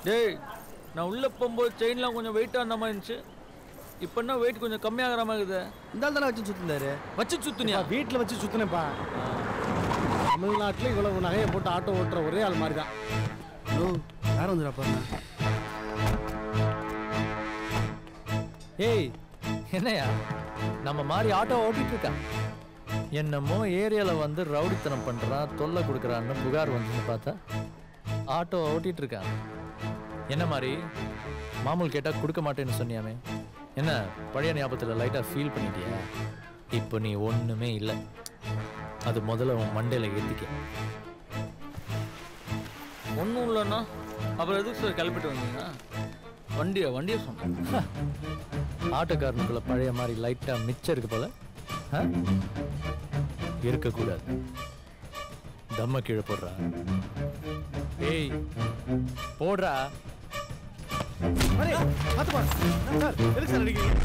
டேய் நான் உள்ளே போகும்போது செயின்லாம் கொஞ்சம் வெயிட்டாக அந்த மாதிரி இருந்துச்சு இப்போ என்ன வெயிட் கொஞ்சம் கம்மியாகிற மாதிரி இருக்குது இந்த ஆள் தானே வச்சு சுத்தினாரு வச்சு சுத்துனியா வீட்டில் வச்சு சுத்தினேப்பா தமிழ்நாட்டில் இவ்வளவு நகையை போட்டு ஆட்டோ ஓட்டுற ஒரே ஆள் மாதிரி தான் ஓ யார் வந்துடா பாருங்க ஏய் என்னையா நம்ம மாதிரி ஆட்டோ ஓட்டிட்டு இருக்கான் என்னமோ ஏரியாவில் வந்து ரவுடித்தனம் பண்ணுறான் தொல்லை கொடுக்குறான்னு புகார் வந்துன்னு பார்த்தா ஆட்டோ ஓட்டிட்டு இருக்கான் என்ன மாதிரி மாமூல் கேட்டால் கொடுக்க மாட்டேன்னு சொன்னியாமே என்ன பழைய ஞாபகத்தில் லைட்டாக ஃபீல் பண்ணிட்டியா இப்போ நீ ஒன்றுமே இல்லை அது முதல்ல உன் மண்டையில் ஏற்றிக்க ஒன்றும் இல்லைண்ணா அப்புறம் எதுக்கு சார் கிளப்பிட்டு வந்தீங்க வண்டியா வண்டியை சொன்னேன் ஆட்டோக்காரனுக்குள்ள பழைய மாதிரி லைட்டா மிச்சம் இருக்கு போல ஆ? இருக்கக்கூடாது தம்ம கீழே போடுறா ஏய் போடுறா அரே பார்த்து பாரு சார் எதுக்கு சார் அடிக்கிறீங்க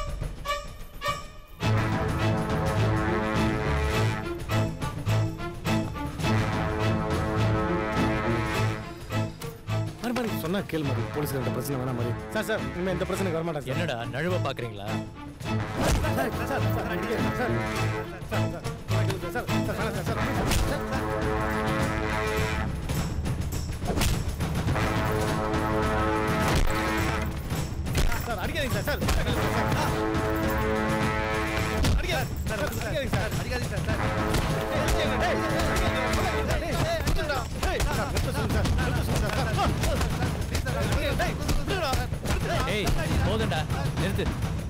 மாதிரி மாதிரி சொன்னா கேள் மாதிரி போலீஸ்கார்ட்ட பிரச்சனை வேணாம் மாதிரி சார் சார் இனிமே எந்த பிரச்சனைக்கு வரமாட்டேன் சார் என்னடா நழுவ பாக்குறீங்களா சார் சார் சார் அடிக்க sir sir sir sir sir sir sir sir sir அடிக்காதீங்க சார் சார் அடிக்காதீங்க சார் அடிக்காதீங்க சார் அடிக்காதீங்க சார் சார் ஏய் போதும்டா நிறுத்து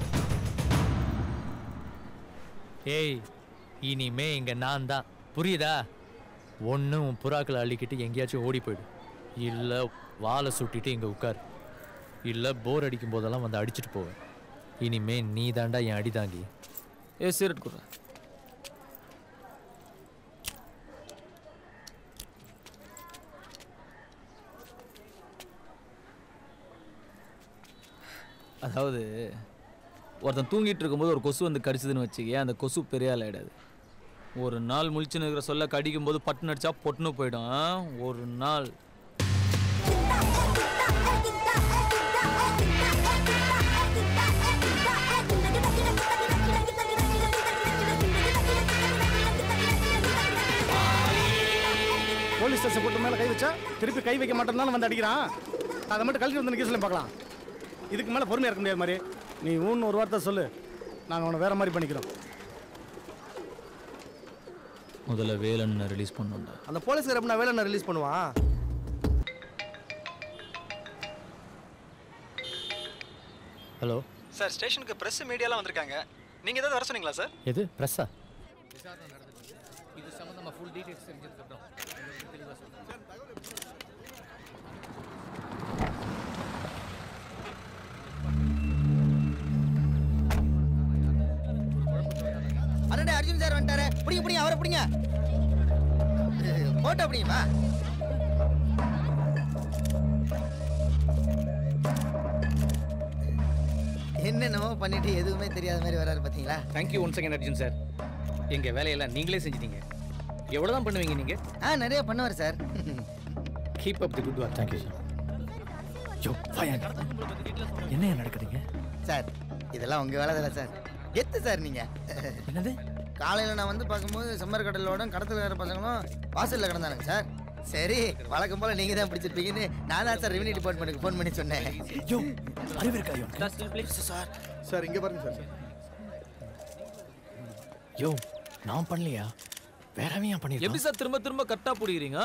ஏய் இனிமே இங்க நான் தான் புரியுதா ஒன்று உன் புறாக்களை அள்ளிக்கிட்டு எங்கேயாச்சும் ஓடி போயிடு இல்லை வாழை சுட்டிட்டு இங்கே உட்காரு இல்லை போர் அடிக்கும் போதெல்லாம் வந்து அடிச்சிட்டு போவேன் இனிமே நீ தாண்டா என் அடி தாங்கி ஏ சீரட் கொடுற அதாவது ஒருத்தன் தூங்கிட்டு இருக்கும்போது ஒரு கொசு வந்து கடிச்சதுன்னு வச்சுக்கேன் அந்த கொசு பெரிய ஆள் ஆயிடாது ஒரு நாள் முழிச்சுன்னு இருக்கிற சொல்ல கடிக்கும் போது பட்டுன்னு அடிச்சா பொட்டுன்னு போயிடும் ஆ? ஒரு நாள் போலீஸ் ஸ்டேஷன் போட்டு மேலே கை வச்சா திருப்பி கை வைக்க மாட்டேன்னு வந்து அடிக்கிறான் அதை மட்டும் கழட்டி வந்து கேஸ்ல பார்க்கலாம் இதுக்கு மேலே பொறுமையாக இருக்க முடியாது மாதிரி நீ ஊன்னு ஒரு வார்த்தை சொல்லு நாங்கள் அவனை வேற மாதிரி பண்ணிக்கிறோம் முதல்ல வேலன்னு ரிலீஸ் பண்ணோம்டா அந்த போலீஸ்கார எப்படின்னா வேலை ரிலீஸ் பண்ணுவான் ஹலோ சார் ஸ்டேஷனுக்கு ப்ரெஸ் மீடியாலாம் வந்திருக்காங்க நீங்கள் ஏதாவது வர சொன்னீங்களா சார் எது ப்ரெஸ்ஸா அண்ணே அர்ஜுன் சார் வந்துட்டாரு பிடிங்க பிடிங்க அவரை பிடிங்க போட்டோ பிடிங்கப்பா என்னென்னமோ பண்ணிட்டு எதுவுமே தெரியாத மாதிரி வராரு பாத்தீங்களா thank you one second Arjun sir எங்கள் வேலையெல்லாம் நீங்களே செஞ்சிட்டீங்க எவ்வளோ தான் பண்ணுவீங்க நீங்கள் ஆ நிறைய பண்ணுவார் sir keep up the good work thank you sir யோ பையன் என்னையா நடக்குதுங்க சார் இதெல்லாம் உங்க வேலை தானே சார் எத்து சார் நீங்க என்னது காலையில் நான் வந்து பார்க்கும்போது செம்மர் கடலோட கடத்தில் வேற பசங்களும் வாசலில் கிடந்தானுங்க சார் சரி வழக்கம் போல நீங்க தான் பிடிச்சிருப்பீங்கன்னு நான் தான் சார் ரெவன்யூ டிபார்ட்மெண்ட்டுக்கு ஃபோன் பண்ணி சொன்னேன் யோ அறிவு இருக்கா யோ சார் சார் இங்கே பாருங்க சார் யோ நான் பண்ணலையா வேறவையா பண்ணி எப்படி சார் திரும்ப திரும்ப கரெக்டா பிடிக்கிறீங்க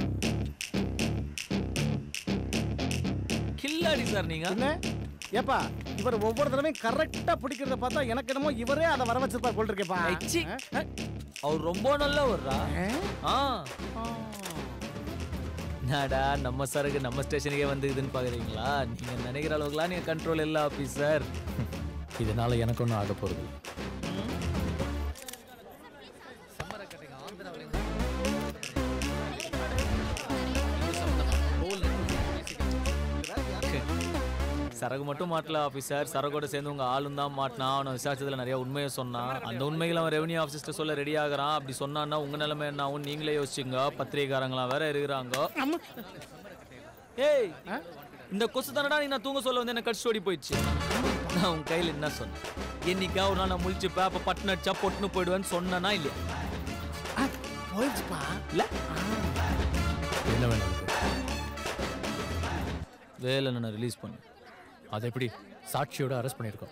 கில்லாடி சார் நீங்க என்ன ஏப்பா இவர் ஒவ்வொரு தடவையும் கரெக்டாக பிடிக்கிறத பார்த்தா எனக்கு என்னமோ இவரே அதை வர வச்சிருப்பா கொண்டு இருக்கேப்பா ஐச்சி. அவர் ரொம்ப நல்லா வர்றா ஆ நாடா நம்ம சரக்கு நம்ம ஸ்டேஷனுக்கே வந்து இதுன்னு பாக்குறீங்களா நீங்க நினைக்கிற அளவுக்குலாம் நீங்க கண்ட்ரோல் இல்ல ஆபீசர் இதனால எனக்கு ஒன்றும் ஆக போறது இல்ல. சரகு மட்டும் மாட்டல ஆஃபீஸர் சரகோட சேர்ந்து உங்க ஆளும் தான் மாட்டினா அவனை விசாரிச்சதுல நிறைய உண்மையை சொன்னான் அந்த உண்மைகளை அவன் ரெவன்யூ ஆஃபீஸர்ட்ட சொல்ல ரெடி ஆகுறான் அப்படி சொன்னான்னா உங்க நிலைமை என்ன ஆகும் நீங்களே யோசிச்சுங்க பத்திரிகைக்காரங்களாம் வேற இருக்கிறாங்க ஏய் இந்த கொசு தானடா நீ நான் தூங்க சொல்ல வந்து என்ன கடிச்சு ஓடி போயிடுச்சு நான் உன் கையில் என்ன சொன்னேன் என்னைக்கா ஒரு நாள் நான் முழிச்சு பேப்ப பட்டுன்னு அடிச்சா பொட்டுன்னு போயிடுவேன்னு சொன்னனா இல்லையா போயிடுச்சுப்பா இல்ல என்ன வேணும் வேலை நான் ரிலீஸ் பண்ணு அது எப்படி சாட்சியோட அரெஸ்ட் பண்ணியிருக்கோம்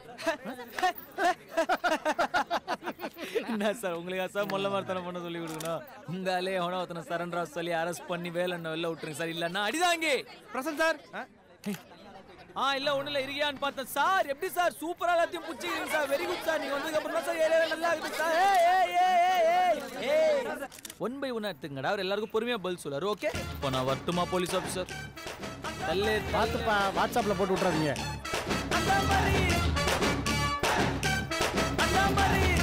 என்ன சார் உங்களுக்கு சார் மொல்ல மரத்தனம் பண்ண சொல்லி கொடுக்கணும் உங்காலே எவனோ ஒருத்தனை சரண்டரா சொல்லி அரெஸ்ட் பண்ணி வேலை வெளில விட்டுருங்க சார் இல்லைன்னா அடிதாங்க பிரசன் சார் ஆ இல்ல ஒண்ணு இல்ல இருக்கியான்னு பார்த்தேன் சார் எப்படி சார் சூப்பரா எல்லாத்தையும் புடிச்சிக்கிறீங்க சார் வெரி குட் சார் நீங்க வந்ததுக்கு அப்புறம் தான் சார் ஏரியாவே நல்லா இருக்குது சார் ஏய் ஏய் ஏய் ஏய் ஏய் ஒன் பை ஒன் எடுத்துங்கடா அவர் எல்லாருக்கும் பொறுமையா பதில் சொல்லாரு ஓகே இப்போ நான் வரட்டுமா போலீஸ் ஆஃபீஸர் தல்லே பார்த்துப்பா வாட்ஸ்அப்பில் போட்டு விட்றாதீங்க அந்த மாதிரி அந்த மாதிரி